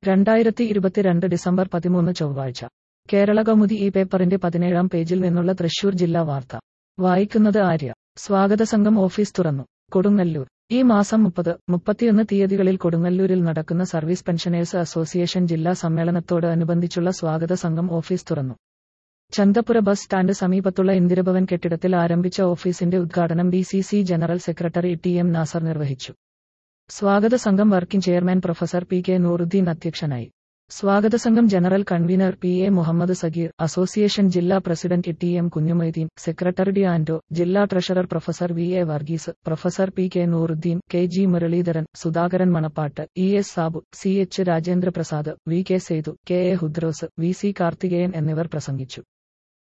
രണ്ടായിരത്തി ഇരുപത്തിരണ്ട് ഡിസംബർ പതിമൂന്ന് ചൊവ്വാഴ്ച കേരള കൗമുദി ഈ പേപ്പറിന്റെ പതിനേഴാം പേജിൽ നിന്നുള്ള തൃശൂർ ജില്ലാ വാർത്ത വായിക്കുന്നത് ആര്യ സ്വാഗത സംഘം ഓഫീസ് തുറന്നു കൊടുങ്ങല്ലൂർ ഈ മാസം മുപ്പത് മുപ്പത്തിയൊന്ന് തീയതികളിൽ കൊടുങ്ങല്ലൂരിൽ നടക്കുന്ന സർവീസ് പെൻഷനേഴ്സ് അസോസിയേഷൻ ജില്ലാ സമ്മേളനത്തോട് അനുബന്ധിച്ചുള്ള സ്വാഗത സംഘം ഓഫീസ് തുറന്നു ചന്തപുര ബസ് സ്റ്റാൻഡ് സമീപത്തുള്ള ഇന്ദിരഭവൻ കെട്ടിടത്തിൽ ആരംഭിച്ച ഓഫീസിന്റെ ഉദ്ഘാടനം D C C general secretary T M Nasar നിർവഹിച്ചു സ്വാഗത സംഘം working chairman professor P K Nooruddin അധ്യക്ഷനായി സ്വാഗത സംഘം general convener P A Muhammad Sageer association ജില്ലാ president T M Kunjumoideen secretary D Anto ജില്ലാ treasurer professor V A Varghese professor P K Nooruddin K G Muraleedharan Sudhakaran Manappat E S Sabu C H Rajendra Prasad V K Sethu K A Hudroos V C Karthikeyan എന്നിവർ പ്രസംഗിച്ചു